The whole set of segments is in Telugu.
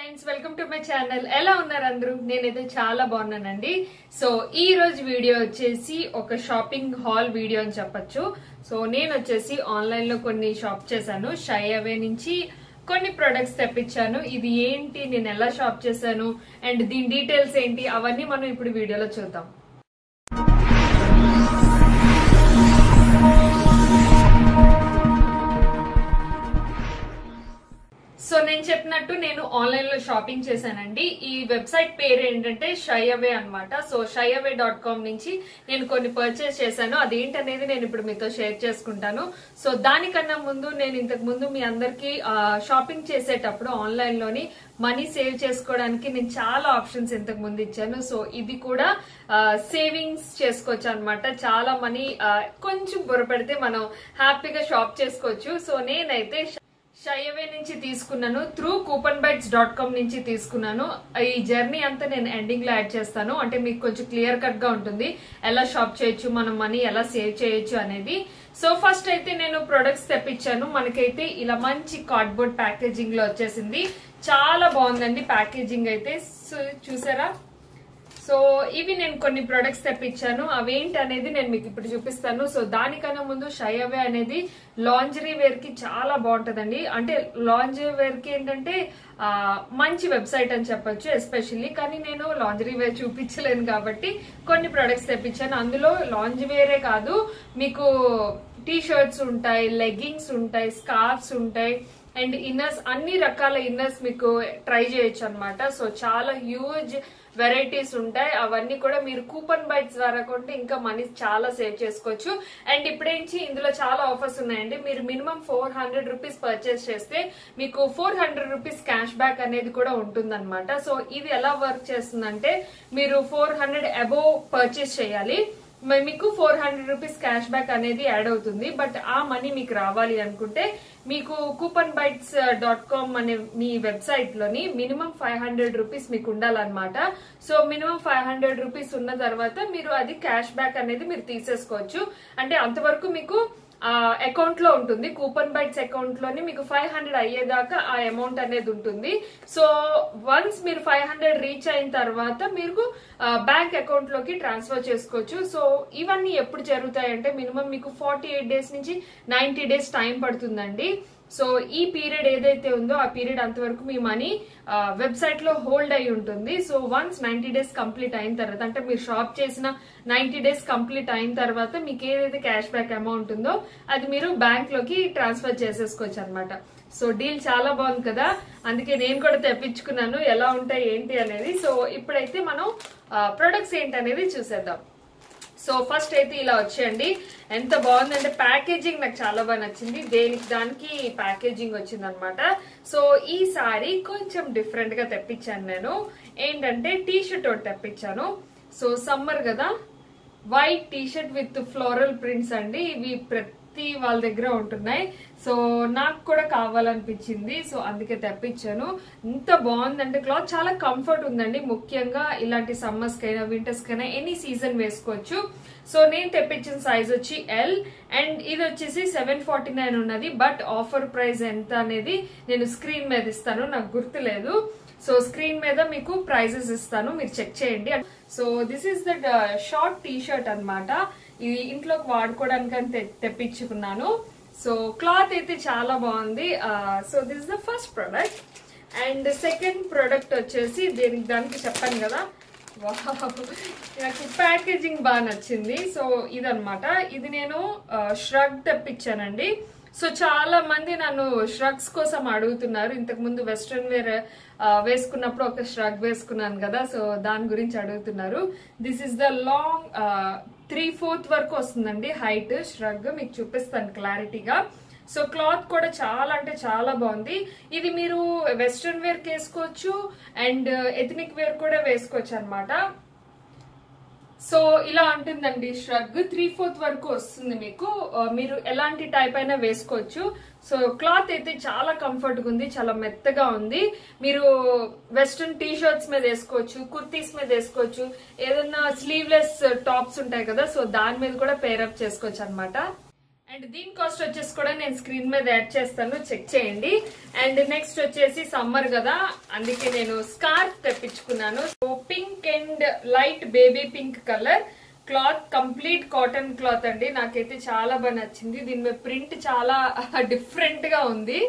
Friends welcome to my channel ఎలా ఉన్నారు అందరూ నేనైతే చాలా బాగున్నానండి సో ఈ రోజు వీడియో వచ్చేసి ఒక షాపింగ్ హాల్ వీడియో అని చెప్పొచ్చు సో నేను వచ్చేసి ఆన్లైన్ లో కొన్ని షాప్ చేశాను షై అవే నుంచి కొన్ని ప్రొడక్ట్స్ తెప్పించాను ఇది ఏంటి నేను ఎలా షాప్ చేశాను అండ్ దీని డీటెయిల్స్ ఏంటి అవన్నీ మనం ఇప్పుడు వీడియోలో చూద్దాం సో నేను చెప్పినట్టు నేను ఆన్లైన్ లో షాపింగ్ చేశానండి ఈ వెబ్సైట్ పేరు ఏంటంటే షైఅవే అన్నమాట సో షైఅవే డాట్ కామ్ నుంచి నేను కొన్ని పర్చేస్ చేశాను అదేంటనేది నేను ఇప్పుడు మీతో షేర్ చేసుకుంటాను సో దానికన్నా ముందు నేను ఇంతకు ముందు మీ అందరికి షాపింగ్ చేసేటప్పుడు ఆన్లైన్ లోని మనీ సేవ్ చేసుకోవడానికి నేను చాలా ఆప్షన్స్ ఇంతకు ముందు ఇచ్చాను సో ఇది కూడా సేవింగ్స్ చేసుకోవచ్చు అనమాట చాలా మనీ కొంచెం బుర్రపెడితే మనం హ్యాపీగా షాప్ చేసుకోవచ్చు సో నేనైతే షైవే నుంచి తీసుకున్నాను through coupon bytes dot com నుంచి తీసుకున్నాను ఈ జర్నీ అంతా నేను ఎండింగ్ లో యాడ్ చేస్తాను అంటే మీకు కొంచెం క్లియర్ కట్ గా ఉంటుంది ఎలా షాప్ చేయొచ్చు మనం మనీ ఎలా సేవ్ చేయొచ్చు అనేది సో ఫస్ట్ అయితే నేను ప్రొడక్ట్స్ తెప్పించాను మనకైతే ఇలా మంచి కార్డ్బోర్డ్ ప్యాకేజింగ్ లో వచ్చేసింది చాలా బాగుందండి ప్యాకేజింగ్ అయితే సో చూసారా సో ఇవి నేను కొన్ని ప్రొడక్ట్స్ తెప్పించాను అవేంటి అనేది నేను మీకు ఇప్పుడు చూపిస్తాను సో దానికన్నా ముందు షైఅవే అనేది లాంజరీ వేర్ కి చాలా బాగుంటదండి అంటే లాంజరీ వేర్ కి ఏంటంటే ఆ, మంచి వెబ్సైట్ అని చెప్పొచ్చు ఎస్పెషల్లీ కానీ నేను లాంజరీ వేర్ చూపించలేను కాబట్టి కొన్ని ప్రొడక్ట్స్ తెప్పించాను అందులో లాంజ్ వేరే కాదు మీకు టీ షర్ట్స్ ఉంటాయి లెగ్గింగ్స్ ఉంటాయి స్కార్ఫ్స్ ఉంటాయి అండ్ ఇన్నర్స్ అన్ని రకాల ఇన్నర్స్ మీకు ట్రై చేయొచ్చు అనమాట సో చాలా హ్యూజ్ వెరైటీస్ ఉంటాయి అవన్నీ కూడా మీరు కూపన్ బైట్స్ ద్వారా కొంటే ఇంకా మనీ చాలా సేవ్ చేసుకోవచ్చు అండ్ ఇప్పుడేంచి ఇందులో చాలా ఆఫర్స్ ఉన్నాయండి మీరు minimum four hundred rupees purchase చేస్తే మీకు four hundred rupees cash back అనేది కూడా ఉంటుందన్నమాట సో ఇది ఎలా వర్క్ చేస్తుందంటే మీరు ఫోర్ హండ్రెడ్ అబోవ్ పర్చేస్ చేయాలి మరి మీకు four hundred rupees cash back అనేది యాడ్ అవుతుంది బట్ ఆ మనీ మీకు రావాలి అనుకుంటే మీకు కూపన్ బైట్స్ డాట్ కామ్ అనే మీ వెబ్సైట్ లోని మినిమం ఫైవ్ హండ్రెడ్ రూపీస్ మీకు ఉండాలన్నమాట so minimum five hundred rupees ఉన్న తర్వాత మీరు అది క్యాష్ బ్యాక్ అనేది మీరు తీసేసుకోవచ్చు అంటే అంతవరకు మీకు అకౌంట్ లో ఉంటుంది కూపన్ బైట్స్ అకౌంట్ లోని మీకు ఫైవ్ హండ్రెడ్ అయ్యేదాకా ఆ అమౌంట్ అనేది ఉంటుంది సో వన్స్ మీరు ఫైవ్ హండ్రెడ్ రీచ్ అయిన తర్వాత మీరు బ్యాంక్ అకౌంట్ లోకి ట్రాన్స్ఫర్ చేసుకోవచ్చు సో ఇవన్నీ ఎప్పుడు జరుగుతాయంటే మినిమం మీకు ఫార్టీ ఎయిట్ డేస్ నుంచి నైన్టీ డేస్ టైం పడుతుందండి సో ఈ పీరియడ్ ఏదైతే ఉందో ఆ పీరియడ్ అంతవరకు మీ మనీ వెబ్సైట్ లో హోల్డ్ అయి ఉంటుంది so once ninety days complete అయిన తర్వాత అంటే మీరు షాప్ చేసిన నైన్టీ డేస్ కంప్లీట్ అయిన తర్వాత మీకు ఏదైతే క్యాష్ బ్యాక్ అమౌంట్ ఉందో అది మీరు బ్యాంక్ లోకి ట్రాన్స్ఫర్ చేసేసుకోవచ్చు అనమాట సో డీల్ చాలా బాగుంది కదా అందుకే నేను కూడా తెప్పించుకున్నాను ఎలా ఉంటాయి ఏంటి అనేది సో ఇప్పుడైతే మనం ప్రొడక్ట్స్ ఏంటి అనేది చూసేద్దాం సో ఫస్ట్ అయితే ఇలా వచ్చేయండి ఎంత బాగుందంటే ప్యాకేజింగ్ నాకు చాలా బాగా నచ్చింది దేనికి దానికి ప్యాకేజింగ్ వచ్చింది అనమాట సో ఈ సారీ కొంచెం డిఫరెంట్ గా తెప్పించాను నేను ఏంటంటే టీ షర్ట్ ఒకటి తెప్పించాను సో సమ్మర్ కదా white T shirt with floral prints అండి ఇవి ప్రతి వాళ్ళ దగ్గర ఉంటున్నాయి సో నాకు కూడా కావాలనిపించింది సో అందుకే తెప్పించాను ఇంత బాగుందంటే క్లాత్ చాలా కంఫర్ట్ ఉందండి ముఖ్యంగా ఇలాంటి సమ్మర్స్ కైనా వింటర్స్ కైనా ఎనీ సీజన్ వేసుకోవచ్చు సో నేను తెప్పించిన సైజ్ వచ్చి ఎల్ అండ్ ఇది వచ్చేసి సెవెన్ ఫార్టీ నైన్ ఉన్నది బట్ ఆఫర్ ప్రైస్ ఎంత అనేది నేను స్క్రీన్ మీద ఇస్తాను నాకు గుర్తులేదు సో స్క్రీన్ మీద మీకు ప్రైజెస్ ఇస్తాను మీరు చెక్ చేయండి so this is that short T shirt అనమాట ఇది ఇంట్లోకి వాడుకోవడానికి అని తె- తెప్పించుకున్నాను సో క్లాత్ అయితే చాలా బాగుంది so this the first product and second product వచ్చేసి దీనికి దానికి చెప్పాను కదా వావ్. నాకు ప్యాకేజింగ్ బాగా నచ్చింది సో ఇదన్నమాట ఇది నేను ష్రగ్ తెప్పించానండి సో చాలా మంది నన్ను ష్రగ్స్ కోసం అడుగుతున్నారు ఇంతకు ముందు వెస్ట్రన్ వేర్ వేసుకున్నప్పుడు ఒక ష్రగ్ వేసుకున్నాను కదా సో దాని గురించి అడుగుతున్నారు this is the long three fourth వరకు వస్తుందండి హైట్ ష్రగ్ మీకు చూపిస్తాను క్లారిటీగా సో క్లాత్ కూడా చాలా అంటే చాలా బాగుంది ఇది మీరు వెస్ట్రన్ వేర్ వేసుకోవచ్చు అండ్ ఎథనిక్ వేర్ కూడా వేసుకోవచ్చు అన్నమాట సో ఇలా ఉంటుందండి ష్రగ్ త్రీ ఫోర్త్ వరకు వస్తుంది మీకు ఆ, మీరు ఎలాంటి టైప్ అయినా వేసుకోవచ్చు సో క్లాత్ అయితే చాలా కంఫర్ట్ గా ఉంది చాలా మెత్తగా ఉంది మీరు వెస్ట్రన్ టీ షర్ట్స్ మీద వేసుకోవచ్చు కుర్తీస్ మీద వేసుకోవచ్చు ఏదన్నా స్లీవ్లెస్ టాప్స్ ఉంటాయి కదా సో దాని మీద కూడా పేరప్ చేసుకోవచ్చు అన్నమాట అండ్ దీని కాస్ట్ వచ్చేసి కూడా నేను స్క్రీన్ మీద యాడ్ చేస్తాను చెక్ చేయండి అండ్ నెక్స్ట్ వచ్చేసి సమ్మర్ కదా అందుకే నేను స్కార్ఫ్ తెప్పించుకున్నాను so pink and light baby pink colour cloth complete cotton cloth అండి నాకైతే చాలా బాగా నచ్చింది దీని మీద ప్రింట్ చాలా డిఫరెంట్ గా ఉంది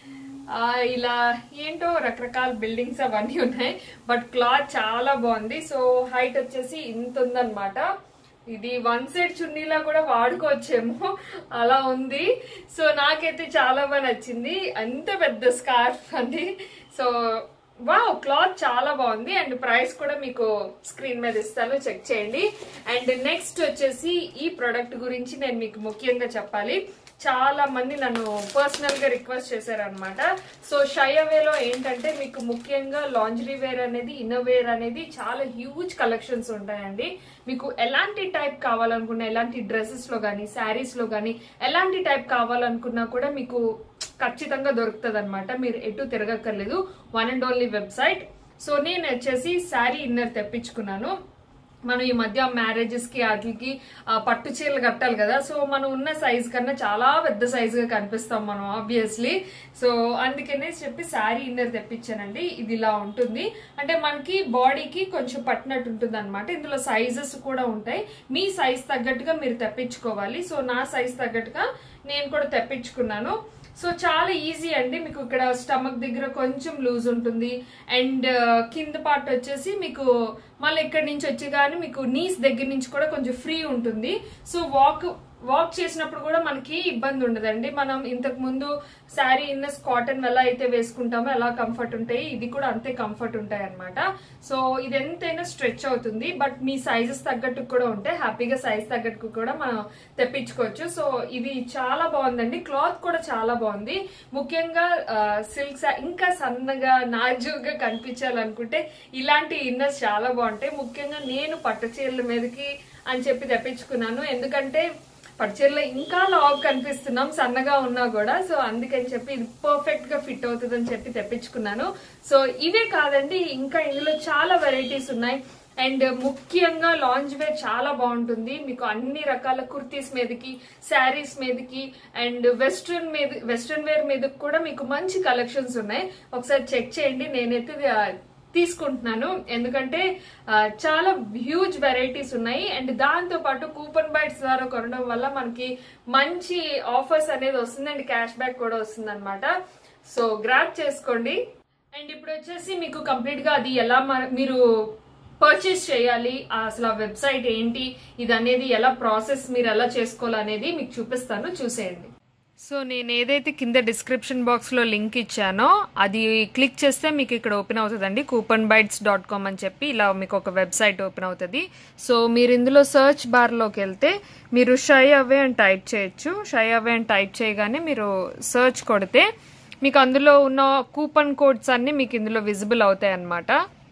ఆ, ఇలా ఏంటో రకరకాల బిల్డింగ్స్ అవన్నీ ఉన్నాయి బట్ క్లాత్ చాలా బాగుంది సో హైట్ వచ్చేసి ఇంత ఉందన్నమాట ఇది వన్ సైడ్ చున్నీలా కూడా వాడుకోవచ్చేమో అలా ఉంది సో నాకైతే చాలా బాగా నచ్చింది అంత పెద్ద స్కార్ఫ్ అండి సో వావ్ క్లాత్ చాలా బాగుంది అండ్ ప్రైస్ కూడా మీకు స్క్రీన్ మీద ఇస్తాను చెక్ చేయండి అండ్ నెక్స్ట్ వచ్చేసి ఈ ప్రోడక్ట్ గురించి నేను మీకు ముఖ్యంగా చెప్పాలి చాలా మంది నన్ను పర్సనల్ గా రిక్వెస్ట్ చేశారనమాట సో షయవేలో ఏంటంటే మీకు ముఖ్యంగా లాంజరీ వేర్ అనేది ఇన్నర్ వేర్ అనేది చాలా హ్యూజ్ కలెక్షన్స్ ఉంటాయండి మీకు ఎలాంటి టైప్ కావాలనుకున్నా ఎలాంటి డ్రెస్సెస్ లో కానీ శారీస్ లో కానీ ఎలాంటి టైప్ కావాలనుకున్నా కూడా మీకు ఖచ్చితంగా దొరుకుతుంది అనమాట మీరు ఎటు తిరగక్కర్లేదు one and only website so నేను వచ్చేసి శారీ ఇన్నర్ తెప్పించుకున్నాను మనం ఈ మధ్య మ్యారేజెస్ కి వాటికి ఆ, పట్టు చీరలు కట్టాలి కదా సో మనం ఉన్న సైజ్ కన్నా చాలా పెద్ద సైజ్ గా కనిపిస్తాం మనం ఆబ్వియస్లీ సో అందుకనే చెప్పి శారీ ఇన్నర్ తెప్పించానండి ఇది ఇలా ఉంటుంది అంటే మనకి బాడీకి కొంచెం పట్టినట్టు ఉంటుంది అనమాట ఇందులో సైజెస్ కూడా ఉంటాయి మీ సైజ్ తగ్గట్టుగా మీరు తెప్పించుకోవాలి సో నా సైజ్ తగ్గట్టుగా నేను కూడా తెప్పించుకున్నాను సో చాలా ఈజీ అండి మీకు ఇక్కడ స్టమక్ దగ్గర కొంచెం లూజ్ ఉంటుంది అండ్ కింద పార్ట్ వచ్చేసి మీకు మళ్ళీ ఇక్కడి నుంచి వచ్చి కానీ మీకు నీస్ దగ్గర నుంచి కూడా కొంచెం ఫ్రీ ఉంటుంది సో వాక్ వాక్ చేసినప్పుడు కూడా మనకి ఇబ్బంది ఉండదండి మనం ఇంతకు ముందు శారీ ఇన్నస్ కాటన్ ఎలా అయితే వేసుకుంటామో ఎలా కంఫర్ట్ ఉంటాయి ఇది కూడా అంతే కంఫర్ట్ ఉంటాయి అనమాట సో ఇది ఎంతైనా స్ట్రెచ్ అవుతుంది బట్ మీ సైజెస్ తగ్గట్టు కూడా ఉంటాయి హ్యాపీగా సైజ్ తగ్గట్టు కూడా మనం తెప్పించుకోవచ్చు సో ఇది చాలా బాగుందండి క్లాత్ కూడా చాలా బాగుంది ముఖ్యంగా సిల్క్ ఇంకా సన్నగా నాజుగా కనిపించాలనుకుంటే ఇలాంటి ఇన్నర్స్ చాలా బాగుంటాయి ముఖ్యంగా నేను పట్టు చీరల మీదకి అని చెప్పి తెప్పించుకున్నాను ఎందుకంటే పట్టుచీరలో ఇంకా లాగ్ కనిపిస్తున్నాం సన్నగా ఉన్నా కూడా సో అందుకని చెప్పి ఇది పర్ఫెక్ట్ గా ఫిట్ అవుతుంది అని చెప్పి తెప్పించుకున్నాను సో ఇవే కాదండి ఇంకా ఇందులో చాలా వెరైటీస్ ఉన్నాయి అండ్ ముఖ్యంగా లాంజ్ వేర్ చాలా బాగుంటుంది మీకు అన్ని రకాల కుర్తీస్ మీదకి శారీస్ మీదకి అండ్ వెస్ట్రన్ మీద వెస్ట్రన్ వేర్ మీద కూడా మీకు మంచి కలెక్షన్స్ ఉన్నాయి ఒకసారి చెక్ చేయండి నేనైతే ఆ, తీసుకుంటున్నాను ఎందుకంటే ఆ, చాలా హ్యూజ్ వెరైటీస్ ఉన్నాయి అండ్ దాంతో పాటు కూపన్ బైట్స్ ద్వారా కొనడం వల్ల మనకి మంచి ఆఫర్స్ అనేది వస్తుంది అండ్ క్యాష్ బ్యాక్ కూడా వస్తుంది అనమాట సో గ్రాప్ చేసుకోండి అండ్ ఇప్పుడు వచ్చేసి మీకు కంప్లీట్ గా అది ఎలా మ- మీరు పర్చేస్ చేయాలి ఆ అసలు ఆ వెబ్సైట్ ఏంటి ఇది అనేది ఎలా ప్రాసెస్ మీరు ఎలా చేసుకోవాలనేది మీకు చూపిస్తాను చూసేయండి సో నేను ఏదైతే కింద డిస్క్రిప్షన్ బాక్స్లో లింక్ ఇచ్చానో అది క్లిక్ చేస్తే మీకు ఇక్కడ ఓపెన్ అవుతుందండి కూపన్ బైట్స్ డాట్ కామ్ అని చెప్పి ఇలా మీకు ఒక వెబ్సైట్ ఓపెన్ అవుతుంది సో మీరు ఇందులో సర్చ్ బార్లోకి వెళ్తే మీరు షై అవే అని టైప్ చేయొచ్చు షై అవే అని టైప్ చేయగానే మీరు సర్చ్ కొడితే మీకు అందులో ఉన్న కూపన్ కోడ్స్ అన్ని మీకు ఇందులో విజిబుల్ అవుతాయి అన్నమాట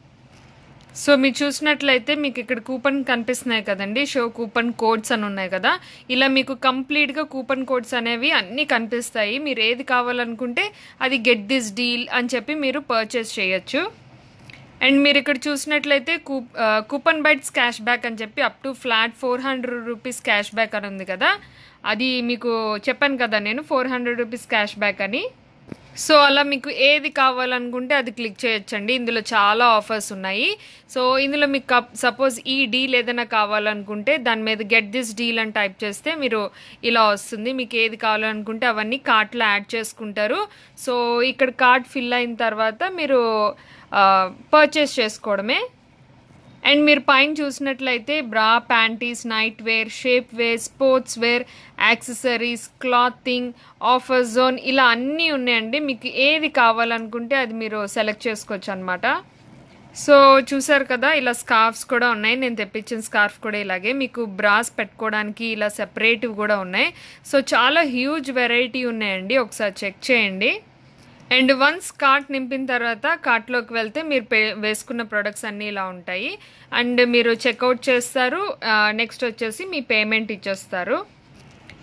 సో మీరు చూసినట్లయితే మీకు ఇక్కడ కూపన్ కనిపిస్తున్నాయి కదండి షో కూపన్ కోడ్స్ అని ఉన్నాయి కదా ఇలా మీకు కంప్లీట్గా కూపన్ కోడ్స్ అనేవి అన్నీ కనిపిస్తాయి మీరు ఏది కావాలనుకుంటే అది గెట్ దిస్ డీల్ అని చెప్పి మీరు పర్చేస్ చేయొచ్చు అండ్ మీరు ఇక్కడ చూసినట్లయితే కూ కూపన్ బైట్స్ క్యాష్ బ్యాక్ అని చెప్పి up to flat four hundred rupees cash back అని ఉంది కదా అది మీకు చెప్పాను కదా నేను four hundred rupees cash back అని సో అలా మీకు ఏది కావాలనుకుంటే అది క్లిక్ చేయొచ్చండి ఇందులో చాలా ఆఫర్స్ ఉన్నాయి సో ఇందులో మీకు సపోజ్ ఈ డీల్ ఏదైనా కావాలనుకుంటే దాని మీద గెట్ దిస్ డీల్ అని టైప్ చేస్తే మీరు ఇలా వస్తుంది మీకు ఏది కావాలనుకుంటే అవన్నీ కార్ట్లో యాడ్ చేసుకుంటారు సో ఇక్కడ కార్ట్ ఫిల్ అయిన తర్వాత మీరు పర్చేస్ చేసుకోవడమే అండ్ మీరు పైన చూసినట్లయితే bra panties night wear shape wear sports wear accessories clothing offer zone ఇలా అన్నీ ఉన్నాయండి మీకు ఏది కావాలనుకుంటే అది మీరు సెలెక్ట్ చేసుకోవచ్చు అనమాట సో చూసారు కదా ఇలా స్కార్ఫ్స్ కూడా ఉన్నాయి నేను తెప్పించిన స్కార్ఫ్ కూడా ఇలాగే మీకు బ్రాస్ పెట్టుకోవడానికి ఇలా సెపరేటివ్ కూడా ఉన్నాయి సో చాలా హ్యూజ్ వెరైటీ ఉన్నాయండి ఒకసారి చెక్ చేయండి అండ్ వన్స్ కార్ట్ నింపిన తర్వాత కార్ట్లోకి వెళ్తే మీరు పే వేసుకున్న ప్రొడక్ట్స్ అన్నీ ఇలా ఉంటాయి అండ్ మీరు చెక్అవుట్ చేస్తారు నెక్స్ట్ వచ్చేసి మీ పేమెంట్ ఇచ్చేస్తారు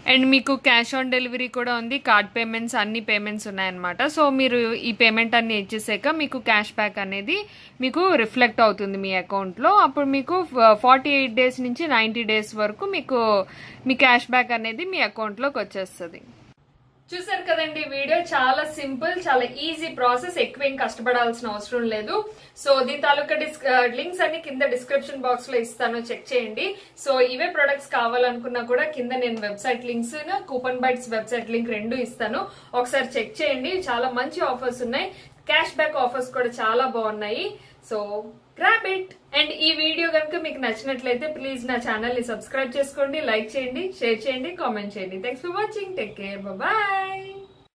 అండ్ మీకు క్యాష్ ఆన్ డెలివరీ కూడా ఉంది కార్డ్ పేమెంట్స్ అన్ని పేమెంట్స్ ఉన్నాయన్నమాట సో మీరు ఈ పేమెంట్ అన్ని ఇచ్చేసాక మీకు క్యాష్ బ్యాక్ అనేది మీకు రిఫ్లెక్ట్ అవుతుంది మీ అకౌంట్లో అప్పుడు మీకు ఫార్టీ ఎయిట్ డేస్ నుంచి నైంటీ డేస్ వరకు మీకు మీ క్యాష్ బ్యాక్ అనేది మీ అకౌంట్లోకి వచ్చేస్తుంది చూసారు కదండి వీడియో చాలా సింపుల్ చాలా ఈజీ ప్రాసెస్ ఎక్కువ ఏం కష్టపడాల్సిన అవసరం లేదు సో దీని తాలూకా డిస్ లింక్స్ అన్ని కింద డిస్క్రిప్షన్ బాక్స్ లో ఇస్తాను చెక్ చేయండి సో ఇవే ప్రొడక్ట్స్ కావాలనుకున్నా కూడా కింద నేను website links coupon bites website link రెండు ఇస్తాను ఒకసారి చెక్ చేయండి చాలా మంచి ఆఫర్స్ ఉన్నాయి క్యాష్ బ్యాక్ ఆఫర్స్ కూడా చాలా బాగున్నాయి సో గ్రాబ్ ఇట్ అండ్ ఈ వీడియో కనుక మీకు నచ్చినట్లయితే ప్లీజ్ నా ఛానల్ ని సబ్స్క్రైబ్ చేసుకోండి లైక్ చేయండి షేర్ చేయండి కామెంట్ చేయండి thanks for watching take care bye